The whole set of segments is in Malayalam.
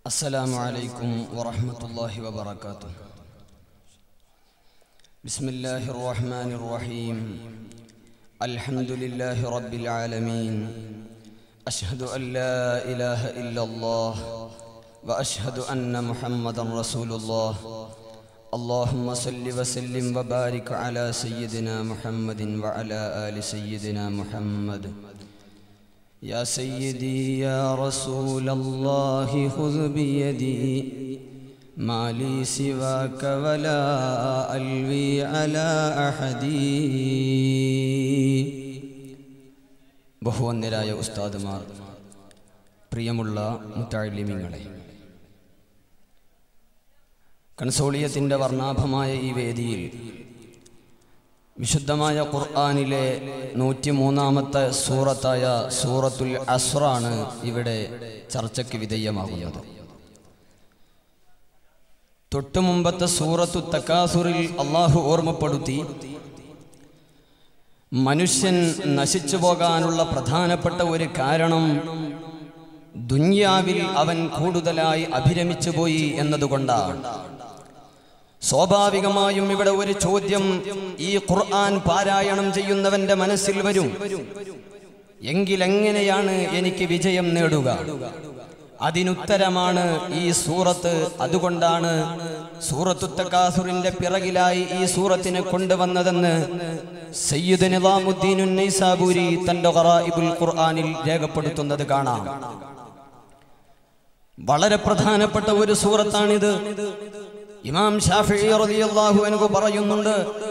السلام عليكم ورحمة الله وبركاته بسم الله الرحمن الرحيم الحمد لله رب العالمين أشهد أن لا إله إلا الله وأشهد أن محمدا رسول الله اللهم صل وسلم وبارك على سيدنا محمد وعلى آل سيدنا محمد يا سيدي يا رسول الله خذ بيدي ما لي سواك ولا ألوي على أحد ബഹുവന്യരായ ഉസ്താദുമാർ പ്രിയമുള്ള മുത്താഴിലിമിങ്ങളെ കൺസോളിയത്തിൻ്റെ വർണ്ണാഭമായ ഈ വേദിയിൽ വിശുദ്ധമായ ഖുർആാനിലെ നൂറ്റി മൂന്നാമത്തെ സൂറത്തായ സൂറത്തുൽ അസ്റാണ് ഇവിടെ ചർച്ചയ്ക്ക് വിധേയമാകുന്നത് തൊട്ടു മുമ്പത്തെ സൂറത്തു തക്കാസുറിൽ അള്ളാഹു ഓർമ്മപ്പെടുത്തി മനുഷ്യൻ നശിച്ചു പോകാനുള്ള പ്രധാനപ്പെട്ട ഒരു കാരണം ദുന്യാവിൽ അവൻ കൂടുതലായി അഭിരമിച്ചു പോയി എന്നതുകൊണ്ടാണ് സ്വാഭാവികമായും ഇവിടെ ഒരു ചോദ്യം ഈ ഖുർആൻ പാരായണം ചെയ്യുന്നവന്റെ മനസ്സിൽ വരും എങ്കിലെങ്ങനെയാണ് എനിക്ക് വിജയം നേടുക അതിനുത്തരമാണ് ഈ സൂറത്ത് അതുകൊണ്ടാണ് സൂറത്തു തക്കാസുറിന്റെ പിറകിലായി ഈ സൂറത്തിനെ കൊണ്ടുവന്നതെന്ന് സയ്യിദ് നിലാമുദ്ദീൻ നൈസാബൂരി തന്റെ ഖറായിബുൽ ഖുർആനിൽ രേഖപ്പെടുത്തുന്നത് കാണാം വളരെ പ്രധാനപ്പെട്ട ഒരു സൂറത്താണിത് ഇമാം ഷാഫിഈ റളിയല്ലാഹു അൻഹു പറയുന്നുണ്ട്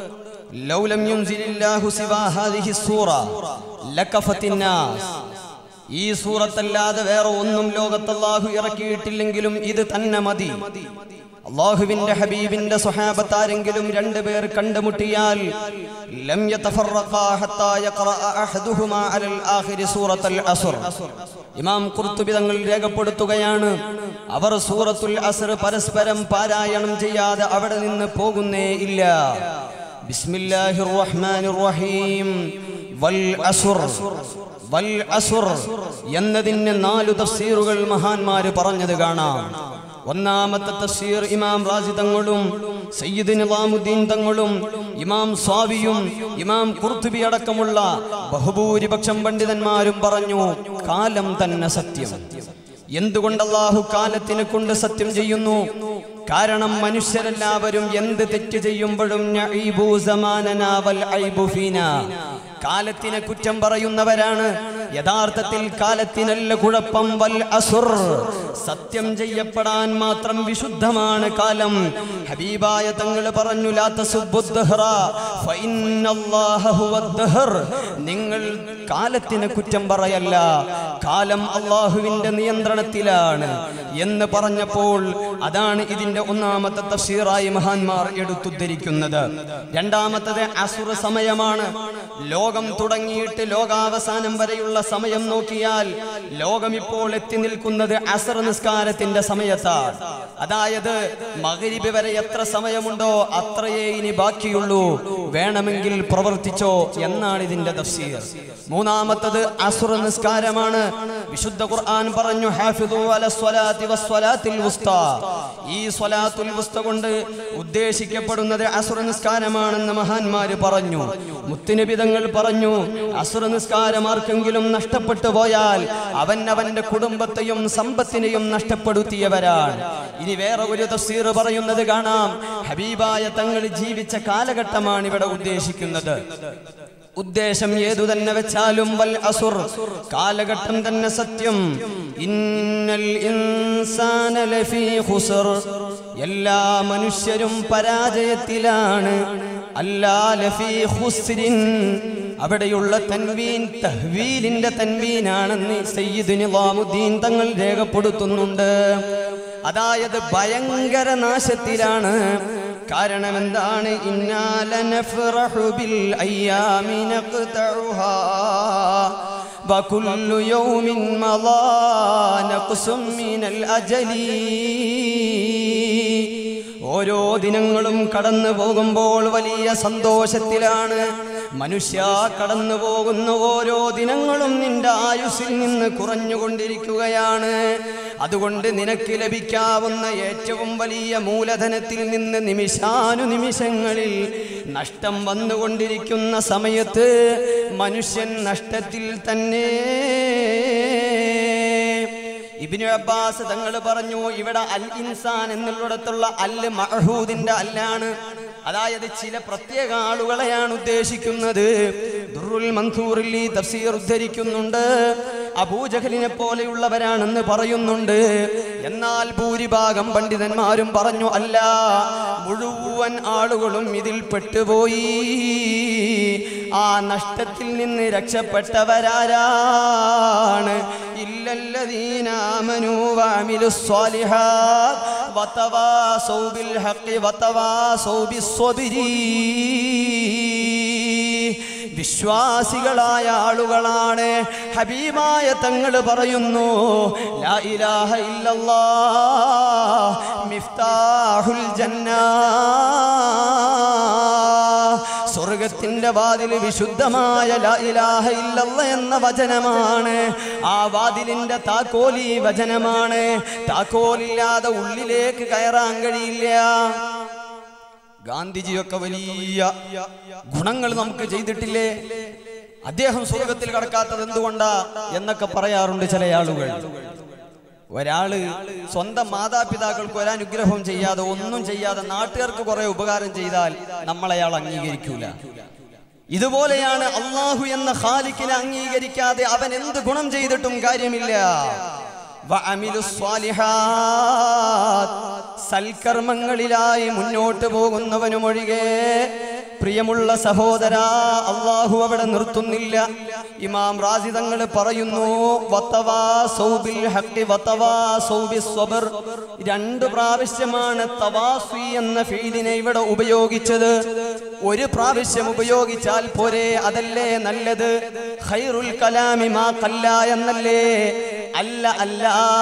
ലൗലം യുൻസിലില്ലാഹു സിവാ ഹാദിഹി സൂറ ലകഫത്തിന്നാസ് ഈ സൂറത്തല്ലാതെ വേറെ ഒന്നും ലോകത്ത് അല്ലാഹു ഇറക്കിയിട്ടില്ലെങ്കിലും ഇത് തന്നെ മതി അള്ളാഹുവിന്റെ ഹബീബിന്റെ സ്വഹാബത്താരെങ്കിലും രണ്ടുപേർ കണ്ടുമുട്ടിയാൽ ലം യതഫറഖാ ഹത്താ യഖറഅ അഹദുഹുമാ അലൽ ആഖിരി സൂറത്തുൽ അസ്ർ ഇമാം ഖുർത്തുബി തങ്ങൾ രേഖപ്പെടുത്തുകയാണ് അവർ സൂറത്തുൽ അസ്ർ പരസ്പരം പാരായണം ചെയ്യാതെ അവിടെ നിന്ന് പോകുന്നേ ഇല്ല ബിസ്മില്ലാഹിർ റഹ്മാനിർ റഹീം വൽ അസ്ർ വൽ അസുർ എന്നതിന് നാലു തഫ്സീറുകൾ മഹാന്മാര് പറഞ്ഞത് കാണാം ഒന്നാമത്തെ തഫ്സീർ ഇമാം റാസി തങ്ങളും സയ്യിദ് നിലാമുദ്ദീൻ തങ്ങളും ഇമാം സ്വാവിയും ഇമാം കുർത്തുബി അടക്കമുള്ള ബഹുഭൂരിപക്ഷം പണ്ഡിതന്മാരും പറഞ്ഞു കാലം തന്നെ സത്യം എന്തുകൊണ്ട് അള്ളാഹു കാലത്തിനെ കൊണ്ട് സത്യം ചെയ്യുന്നു കാരണം മനുഷ്യരെല്ലാവരും എന്ത് തെറ്റ് ചെയ്യുമ്പോഴും നഈബു സമാനനാ വൽ ഐബു ഫീനാ കാലത്തിനെ കുറ്റം പറയുന്നവരാണ് യഥാർത്ഥത്തിൽ കാലത്തിനല്ല കുഴപ്പം വൽ അസുർ സത്യം ചെയ്യപ്പെടാൻ മാത്രം വിശുദ്ധമാണ് കാലം ഹബീബായ തങ്ങൾ പറഞ്ഞു ലാ തസുബ്ബുദ്ദഹ്റ ഫഇന്നല്ലാഹ ഹുവദ്ദഹർ നിങ്ങൾ കാലത്തിനെ കുറ്റം പറയല്ല കാലം അള്ളാഹുവിന്റെ നിയന്ത്രണത്തിലാണ് എന്ന് പറഞ്ഞപ്പോൾ അതാണ് ഇതിന്റെ ഒന്നാമത്തെ തഫ്സീറായി മഹാന്മാർ എടുത്തുദ്ധരിക്കുന്നത് രണ്ടാമത്തത് അസുർ സമയമാണ് ലോകം തുടങ്ങിയിട്ട് ലോകാവസാനം വരെയുള്ള സമയം നോക്കിയാൽ ലോകം ഇപ്പോൾ എത്തി നിൽക്കുന്നത് അസർ നിസ്കാരത്തിന്റെ സമയത്താണ് അതായത് മകരിബ് വരെ എത്ര സമയമുണ്ടോ അത്രയേ ഇനി ബാക്കിയുള്ളൂ വേണമെങ്കിൽ പ്രവർത്തിച്ചോ എന്നാണ് ഇതിന്റെ തഫ്സീർ മൂന്നാമത്തത് അസുർ നിസ്കാരമാണ് വിശുദ്ധ ഖുർആൻ പറഞ്ഞു ഹാഫിദു അല സ്വലാത്തി വസ്വലാത്തിൽ വുസ്ത ഈ സ്വലാത്തുൽ വുസ്ത കൊണ്ട് ഉദ്ദേശിക്കപ്പെടുന്നത് അസുർ നിസ്കാരമാണെന്ന് മഹാന്മാര് പറഞ്ഞു മുത്തുനിബിതങ്ങൾ പറഞ്ഞു അസുർ നിസ്കാരം ആർക്കെങ്കിലും നഷ്ടപ്പെട്ടു പോയാൽ അവൻ അവന്റെ കുടുംബത്തെയും സമ്പത്തിനെയും നഷ്ടപ്പെടുത്തിയവരാണ് ഇനി വേറെ ഒരു തഫ്സീർ പറയുന്നത് കാണാം ഹബീബായ തങ്ങൾ ജീവിച്ച കാലഘട്ടമാണ് ഇവിടെ ഉദ്ദേശിക്കുന്നത് ഉദ്ദേശം ഏതു തന്നെ വെച്ചാലും വൽ അസുർ കാലഘട്ടം തന്നെ സത്യം ഇന്നൽ ഇൻസാന ലഫീ ഖുസ്ർ എല്ലാ മനുഷ്യരും പരാജയത്തിലാണ് അല്ലാ ലഫീ ഖുസ്രിൻ അവിടെയുള്ള തൻവീൻ തഹ്വീലിന്റെ തൻവീനാണെന്ന് സയ്യിദ് നിളാമുദ്ദീൻ തങ്ങൾ രേഖപ്പെടുത്തുന്നുണ്ട് അതായത് ഭയങ്കര നാശത്തിലാണ് കാരണം എന്താണ് ഇന്നാലനഫ്റഹുബിൽ അയ്യാമിനഖ്തഉഹാ وكل يوم مضى نقص من الأجل ഓ ഓരോ ദിനങ്ങളും കടന്നു പോകുമ്പോൾ വലിയ സന്തോഷത്തിലാണ് മനുഷ്യ കടന്നു പോകുന്ന ഓരോ ദിനങ്ങളും നിന്റെ ആയുസ്സിൽ നിന്ന് കുറഞ്ഞുകൊണ്ടിരിക്കുകയാണ് അതുകൊണ്ട് നിനക്ക് ലഭിക്കാവുന്ന ഏറ്റവും വലിയ മൂലധനത്തിൽ നിന്ന് നിമിഷാനുനിമിഷങ്ങളിൽ നഷ്ടം വന്നുകൊണ്ടിരിക്കുന്ന സമയത്ത് മനുഷ്യൻ നഷ്ടത്തിൽ തന്നെ ഇബിനു അബ്ബാസ് തങ്ങൾ പറഞ്ഞു ഇവിടെ അൽ ഇൻസാൻ എന്നുള്ളിടത്തുള്ള അല് മഹൂദിന്റെ അല്ലാണ് അതായത് ചില പ്രത്യേക ആളുകളെയാണ് ഉദ്ദേശിക്കുന്നത് ദുറുൽ മൻസൂറിൽ ഈ തഫ്സീർ ഉദ്ധരിക്കുന്നുണ്ട് അബൂജഹലിനെ പോലെയുള്ളവരാണെന്ന് പറയുന്നുണ്ട് എന്നാൽ ഭൂരിഭാഗം പണ്ഡിതന്മാരും പറഞ്ഞു അല്ല മുഴുവൻ ആളുകളും ഇതിൽ പെട്ടുപോയി ആ നഷ്ടത്തിൽ നിന്ന് രക്ഷപ്പെട്ടവരാരാണ് ഇല്ലല്ലദീനാമനു വഅമിലുസ്സാലിഹാത്ത് വതവാസൗ ബിൽ ഹഖ് വതവാസൗ ബിസ്സബ്രി വിശ്വാസികളായ ആളുകളാണ് ഹബീബായ തങ്ങൾ പറയുന്നു ലാ ഇലാഹ ഇല്ലല്ലാഹ് മിഫ്താഹുൽ ജന്നാ സ്വർഗത്തിന്റെ വാതിൽ വിശുദ്ധമായ ലാ ഇലാഹ ഇല്ലല്ല എന്ന വചനമാണ് ആ വാതിലിന്റെ താക്കോലി വചനമാണ് താക്കോലില്ലാതെ ഉള്ളിലേക്ക് കയറാൻ കഴിയില്ല ഗാന്ധിജിയൊക്കെ വലിയ ഗുണങ്ങൾ നമുക്ക് ചെയ്തിട്ടില്ലേ അദ്ദേഹം സ്വർഗത്തിൽ കടക്കാത്തത് എന്തുകൊണ്ടാ എന്നൊക്കെ പറയാറുണ്ട് ചില ആളുകൾ ഒരാള് സ്വന്തം മാതാപിതാക്കൾക്ക് ഒരനുഗ്രഹം ചെയ്യാതെ ഒന്നും ചെയ്യാതെ നാട്ടുകാർക്ക് കുറെ ഉപകാരം ചെയ്താൽ നമ്മളയാൾ അംഗീകരിക്കൂല ഇതുപോലെയാണ് അള്ളാഹു എന്ന ഖാലിക്കിനെ അംഗീകരിക്കാതെ അവൻ എന്ത് ഗുണം ചെയ്തിട്ടും കാര്യമില്ല വഅമിലു സ്വാലിഹാത്ത്. സൽക്കർമ്മങ്ങളിലായി മുന്നോട്ട് പോകുന്നവനുമൊഴികെ പ്രിയമുള്ള സഹോദര അള്ളാഹു അവിടെ നിർത്തുന്നില്ല ഇമാം റാസി തങ്ങൾ പറയുന്നു വത്തവാസൗ ബിൽ ഹഖ് വത്തവാസൗ ബിസ്സബ്ർ. രണ്ട് പ്രാവശ്യമാണ് തവാസി എന്ന ഫീലിനെ ഇവിടെ ഉപയോഗിച്ചത് ഒരു പ്രാവശ്യം ഉപയോഗിച്ചാൽ പോരെ അതല്ലേ നല്ലത് ഖൈറുൽ കലാമി മാ കല്ല എന്നല്ലേ അല്ല അല്ല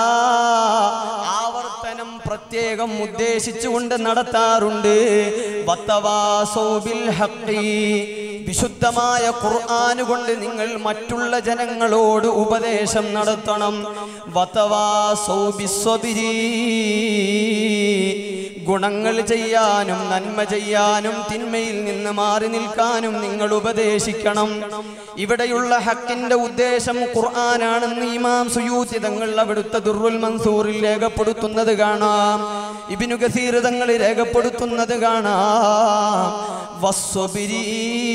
ആവർത്തനം പ്രത്യേകം ഉദ്ദേശിച്ചുകൊണ്ട് നടത്താറുണ്ട് വത്തവാസൗ ബിൽ ഹഖി. വിശുദ്ധമായ ഖുർആൻ കൊണ്ട് നിങ്ങൾ മറ്റുള്ള ജനങ്ങളോട് ഉപദേശം നടത്തണം വത്തവാസൗ ബിസ്സബ്രി. ഗുണങ്ങൾ ചെയ്യാനും നന്മ ചെയ്യാനും തിന്മയിൽ നിന്ന് മാറി നിൽക്കാനും നിങ്ങൾ ഉപദേശിക്കണം ഇവിടെയുള്ള ഹക്കിന്റെ ഉദ്ദേശം ഖുർആനാണെന്ന് ഇമാം സുയൂത്തി തങ്ങൾ അവിടുത്തെ ദുർറുൽ മൻസൂറിൽ രേഖപ്പെടുത്തുന്നത് കാണാം ഇബിനു ഗസീർ തങ്ങൾ രേഖപ്പെടുത്തുന്നത് കാണാം വസ്വബിരി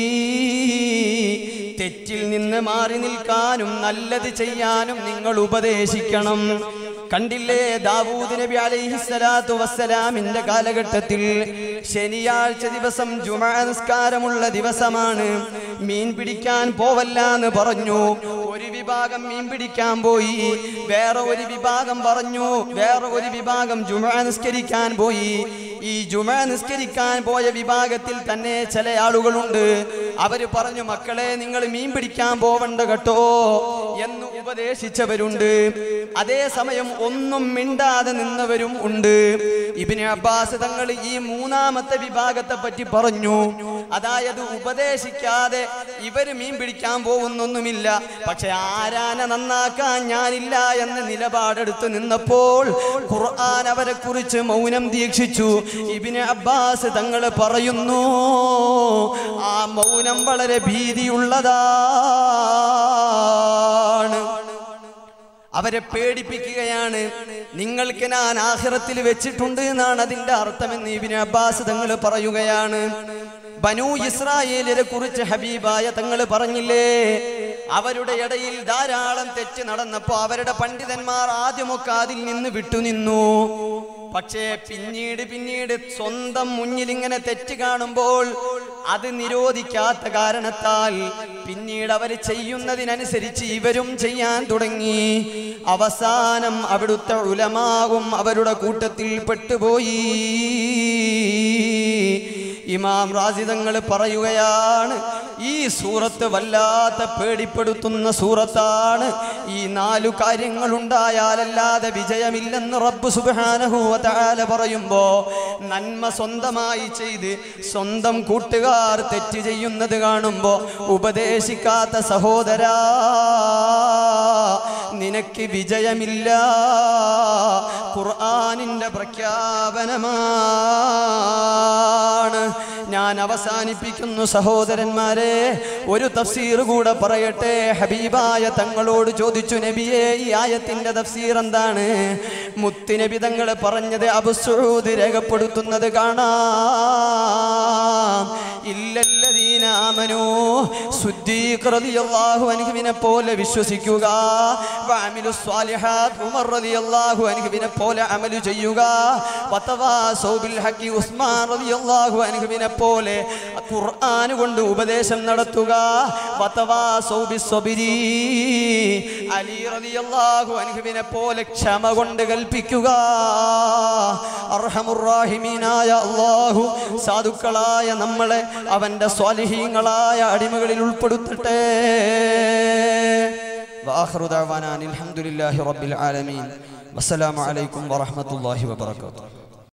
തെറ്റിൽ നിന്ന് മാറി നിൽക്കാനും നല്ലത് ചെയ്യാനും നിങ്ങൾ ഉപദേശിക്കണം കണ്ടില്ലേ ദാവൂദ് നബി അലൈഹിസ്സലാത്തു വസ്സലാമിന്റെ കാലഘട്ടത്തിൽ ശനിയാഴ്ച ദിവസം ജുമാ നിസ്കാരമുള്ള ദിവസമാണ് മീൻ പിടിക്കാൻ പോവല്ല എന്ന് പറഞ്ഞു ഒരു വിഭാഗം മീൻ പിടിക്കാൻ പോയി വേറെ ഒരു വിഭാഗം പറഞ്ഞു വേറെ ഒരു വിഭാഗം ജുമാ നിസ്കരിക്കാൻ പോയി ഈ ജുമാ നിസ്കരിക്കാൻ പോയ വിഭാഗത്തിൽ തന്നെ ചില ആളുകളുണ്ട് അവര് പറഞ്ഞു മക്കളെ നിങ്ങൾ മീൻ പിടിക്കാൻ പോവണ്ട കേട്ടോ എന്ന് ഉപദേശിച്ചവരുണ്ട് അതേസമയം ഒന്നും മിണ്ടാതെ നിന്നവരും ഉണ്ട് ഇബിന് അബ്ബാസ് തങ്ങൾ ഈ മൂന്നാമത്തെ വിഭാഗത്തെ പറ്റി പറഞ്ഞു അതായത് ഉപദേശിക്കാതെ ഇവര് മീൻ പിടിക്കാൻ പോകുന്നൊന്നുമില്ല പക്ഷെ ആരാനെ നന്നാക്കാൻ ഞാനില്ല എന്ന നിലപാടെടുത്ത് നിന്നപ്പോൾ ഖുർആൻ അവരെ കുറിച്ച് മൗനം ദീക്ഷിച്ചു ഇബിന് അബ്ബാസ് തങ്ങൾ പറയുന്നു ആ മൗനം വളരെ ഭീതിയുള്ളതാണ് അവരെ പേടിപ്പിക്കുകയാണ് നിങ്ങൾക്ക് ഞാൻ ആഖിറത്തിൽ വെച്ചിട്ടുണ്ട് എന്നാണ് അതിന്റെ അർത്ഥമെന്ന് ഇബിന് അബ്ബാസ് തങ്ങൾ പറയുകയാണ് ബനു ഇസ്രായേലിനെ കുറിച്ച് ഹബീബായ തങ്ങൾ പറഞ്ഞില്ലേ അവരുടെ ഇടയിൽ ധാരാളം തെറ്റ് നടന്നപ്പോ അവരുടെ പണ്ഡിതന്മാർ ആദ്യമൊക്കെ അതിൽ നിന്ന് വിട്ടുനിന്നു പക്ഷേ പിന്നീട് പിന്നീട് സ്വന്തം മുന്നിൽ ഇങ്ങനെ തെറ്റ് കാണുമ്പോൾ അത് നിരോധിക്കാത്ത കാരണത്താൽ പിന്നീട് അവർ ചെയ്യുന്നതിനനുസരിച്ച് ഇവരും ചെയ്യാൻ തുടങ്ങി അവസാനം അവിടുത്തെ ഉലമാവും അവരുടെ കൂട്ടത്തിൽ പെട്ടുപോയി ഇമാം റാസിദങ്ങൾ പറയുകയാണ് ഈ സൂറത്ത് വല്ലാത്ത പേടിപ്പെടുത്തുന്ന സൂറത്താണ് ഈ നാലു കാര്യങ്ങൾ ഉണ്ടായാലല്ലാതെ വിജയമില്ലെന്ന് റബ്ബ് സുബ്ഹാനഹു വ തആല പറയുമ്പോ നന്മ സ്വന്തമായി ചെയ്ത് സ്വന്തം കൂട്ടുകാർ തെറ്റ് ചെയ്യുന്നത് കാണുമ്പോ ഉപദേശിക്കാത്ത സഹോദരാ നിനക്ക് വിജയമില്ല ഖുർആനിന്റെ പ്രഖ്യാപനമാണ് ഞാൻ അവസാനിപ്പിക്കുന്നു സഹോദരന്മാരെ ഒരു തഫ്സീർ കൂടെ പറയട്ടെ ഹബീബായ തങ്ങളോട് ചോദിച്ചു നബിയെ ഈ ആയത്തിന്റെ തഫ്സീർ എന്താണ് മുത്തുനബി തങ്ങൾ പറഞ്ഞത് അബുസൂദ് രേഖപ്പെടുത്തുന്നത് കാണാം ഇല്ലല്ലദീന ആമനൂ സുദ്ദീഖ് റളിയല്ലാഹു അൻഹുവിനെ പോലെ വിശ്വസിക്കുക വഅമിലു സ്വാലിഹാത്ത് ഉമർ റളിയല്ലാഹു അൻഹുവിനെ പോലെ അമലു ചെയ്യുക വതവാസൗ ബിൽ ഹഖി ഉസ്മാൻ റളിയല്ലാഹു അൻഹുവിനെ പോലെ ഖുർആൻ കൊണ്ട് ഉപദേശം നടത്തുക വതവാസൗ ബിസ്സബരി അലി റളിയല്ലാഹു അൻഹുവിനെ പോലെ ക്ഷമ കൊണ്ട് കൽപ്പിക്കുക അർഹമുറാഹിമീനായ അല്ലാഹു സാധുക്കളായ നമ്മളെ അവന്റെ സ്വാലിഹീങ്ങളായ അടിമകളിൽ ഉൾപ്പെടുത്തട്ടെ واخر دعوانا ان الحمد لله رب العالمين والسلام عليكم ورحمه الله وبركاته